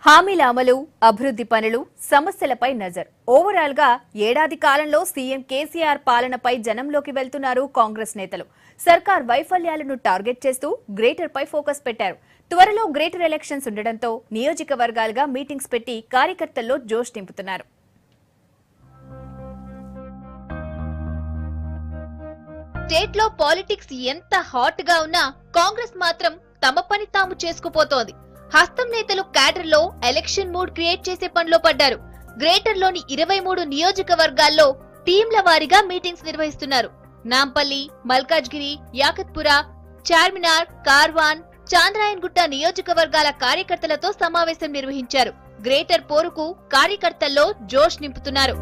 హామీల అమలు అభివృద్ధి పనులు సమస్యలపై నజర్ ఓవరాల్ గా ఏడాది కాలంలో సీఎం కేసీఆర్ పాలనపై జనంలోకి వెళ్తున్నారు కాంగ్రెస్ నేతలు సర్కార్ వైఫల్యాలను టార్గెట్ చేస్తూ గ్రేటర్ పై ఫోకస్ పెట్టారు త్వరలో గ్రేటర్ ఎలక్షన్స్ ఉండడంతో నియోజకవర్గాలుగా మీటింగ్స్ పెట్టి కార్యకర్తల్లో జోష్ నింపుతున్నారు స్టేట్ లో పాలిటిక్స్ ఎంత హాట్ గా ఉన్నా కాంగ్రెస్ మాత్రం తమ పని తాము చేసుకుపోతోంది హస్తం నేతలు క్యాడర్ లో ఎలక్షన్ మూడ్ క్రియేట్ చేసే పనిలో పడ్డారు గ్రేటర్ లోని ఇరవై మూడు నియోజకవర్గాల్లో టీంల వారీగా మీటింగ్స్ నిర్వహిస్తున్నారు నాంపల్లి మల్కాజ్గిరి యాకత్పుర చార్మినార్ కార్వాన్ చాంద్రాయన్గుట్ట నియోజకవర్గాల కార్యకర్తలతో సమావేశం నిర్వహించారు గ్రేటర్ పోరుకు కార్యకర్తల్లో జోష్ నింపుతున్నారు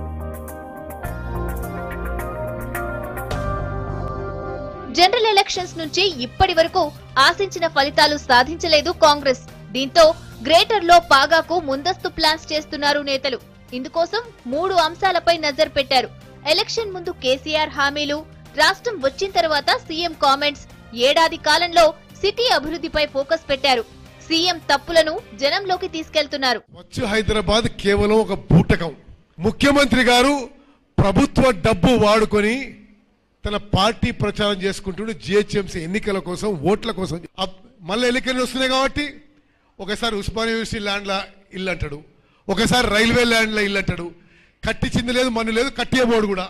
జనరల్ ఎలక్షన్స్ నుంచి ఇప్పటి వరకు ఆశించిన ఫలితాలు సాధించలేదు కాంగ్రెస్ దీంతో గ్రేటర్ లో పాగాకు ముందస్తు ప్లాన్స్ చేస్తున్నారు నేతలు ఇందుకోసం మూడు అంశాలపై నజర్ పెట్టారు ఎలక్షన్ ముందు కేసీఆర్ హామీలు రాష్ట్రం వచ్చిన తర్వాత సీఎం కామెంట్స్ ఏడాది కాలంలో సిటీ అభివృద్ధిపై ఫోకస్ పెట్టారు సీఎం తప్పులను జనంలోకి తీసుకెళ్తున్నారు వచ్చు హైదరాబాద్ కేవలం ఒక బూటకం ముఖ్యమంత్రి గారు ప్రభుత్వ డబ్బు వాడుకొని తన పార్టీ ప్రచారం చేసుకుంటుండే జిహెచ్ఎంసీ ఎన్నికల కోసం ఓట్ల కోసం అప్- మళ్ళీ ఎన్నికలు వస్తున్నాయి కాబట్టి ఒకసారి ఉస్మానియా యూనివర్సిటీ ల్యాండ్ల ఇల్లు అంటాడు ఒకసారి రైల్వే ల్యాండ్ల ఇల్లు అంటాడు కట్టించింది లేదు మన్ను లేదు కట్టియబోడు కూడా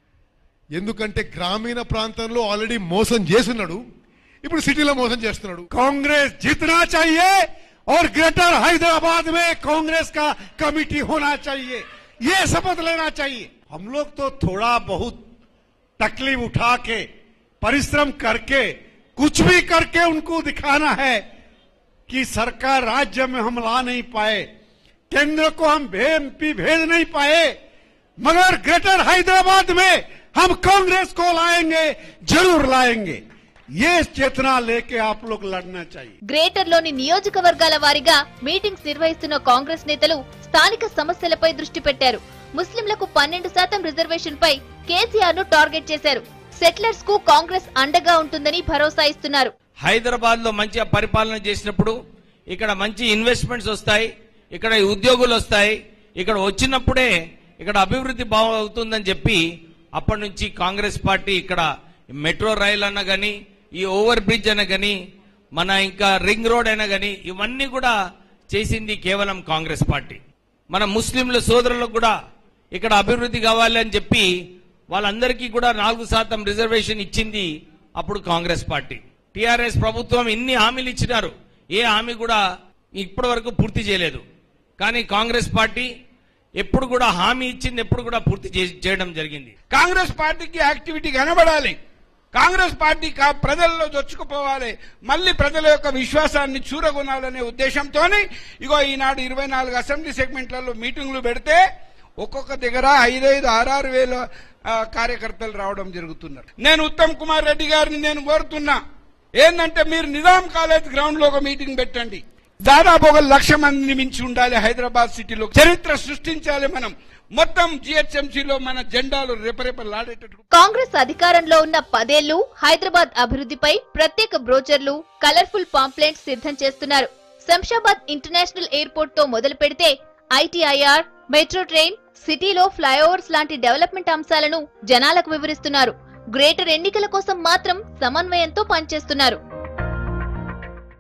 ఎందుకంటే గ్రామీణ ప్రాంతంలో ఆల్రెడీ మోసం చేస్తున్నాడు ఇప్పుడు సిటీలో మోసం చేస్తున్నాడు कांग्रेस जीतना चाहिए और ग्रेटर हैदराबाद में कांग्रेस का कमिटी होना चाहिए ये शपथ लेना चाहिए हम लोग तो थोड़ा बहुत तकलीफ उठा के परिश्रम करके कुछ भी करके उनको दिखाना है कि सरकार राज्य में हम ला नहीं पाए केंद्र को हम एमपी भेज नहीं पाए मगर ग्रेटर हैदराबाद में हम कांग्रेस को लाएंगे जरूर लाएंगे ये चेतना लेके आप लोग लड़ना चाहिए గ్రేటర్ లోని నియోజకవర్గాల వారీగా మీటింగ్స్ నిర్వహిస్తున్న కాంగ్రెస్ నేతలు స్థానిక సమస్యలపై దృష్టి పెట్టారు ముస్లింలకు పన్నెండు శాతం రిజర్వేషన్ పై కేసీఆర్ ను టార్గెట్ చేశారు సెటిలర్స్ కు కాంగ్రెస్ అండగా ఉంటుందని భరోసా ఇస్తున్నారు హైదరాబాద్ లో మంచిగా పరిపాలన చేసినప్పుడు ఇక్కడ మంచి ఇన్వెస్ట్మెంట్స్ వస్తాయి ఇక్కడ ఉద్యోగులు వస్తాయి ఇక్కడ వచ్చినప్పుడే ఇక్కడ అభివృద్ధి బాగుతుందని చెప్పి అప్పటి నుంచి కాంగ్రెస్ పార్టీ ఇక్కడ మెట్రో రైల్ అన్న గాని ఈ ఓవర్ బ్రిడ్జ్ అన్న గాని మన ఇంకా రింగ్ రోడ్ అయినా గాని ఇవన్నీ కూడా చేసింది కేవలం కాంగ్రెస్ పార్టీ మన ముస్లింల సోదరులకు కూడా ఇక్కడ అభివృద్ధి కావాలి అని చెప్పి వాళ్ళందరికీ కూడా నాలుగు శాతం రిజర్వేషన్ ఇచ్చింది అప్పుడు కాంగ్రెస్ పార్టీ టిఆర్ఎస్ ప్రభుత్వం ఇన్ని హామీలు ఇచ్చినారు ఏ హామీ కూడా ఇప్పటి వరకు పూర్తి చేయలేదు కానీ కాంగ్రెస్ పార్టీ ఎప్పుడు కూడా హామీ ఇచ్చింది ఎప్పుడు కూడా పూర్తి చే- చేయడం జరిగింది కాంగ్రెస్ పార్టీకి యాక్టివిటీ కనబడాలి కాంగ్రెస్ పార్టీ కా- ప్రజల్లో చొచ్చుకుపోవాలి మళ్ళీ ప్రజల యొక్క విశ్వాసాన్ని చూరగొనాలనే ఉద్దేశంతోనే ఇగో ఈనాడు ఇరవై నాలుగు అసెంబ్లీ సెగ్మెంట్లలో మీటింగ్లు పెడితే ఒక్కొక్క దగ్గర ఐదైదు ఆరారు వేల ఆ, కార్యకర్తలు రావడం జరుగుతున్నారు నేను ఉత్తమ్ కుమార్ రెడ్డి గారిని నేను కోరుతున్నా ఏంటంటే మీరు నిజాం కాలేజ్ గ్రౌండ్ లో ఒక మీటింగ్ పెట్టండి దాదాపు ఒక లక్ష మందిని మించి ఉండాలి హైదరాబాద్ సిటీలో చరిత్ర సృష్టించాలి మనం మొత్తం జిహెచ్ఎంసీలో మన జెండాలు రెపరెపలాడేటట్టు కాంగ్రెస్ అధికారంలో ఉన్న పదేళ్లు హైదరాబాద్ అభివృద్ధిపై ప్రత్యేక బ్రోచర్లు కలర్ఫుల్ పాంప్లెంట్స్ సిద్ధం చేస్తున్నారు శంషాబాద్ ఇంటర్నేషనల్ ఎయిర్పోర్ట్ తో మొదలు పెడితే ఐటీఐఆర్ మెట్రో ట్రైన్ సిటీలో ఫ్లైఓవర్స్ లాంటి డెవలప్మెంట్ అంశాలను జనాలకు వివరిస్తున్నారు గ్రేటర్ ఎన్నికల కోసం మాత్రం సమన్వయంతో పనిచేస్తున్నారు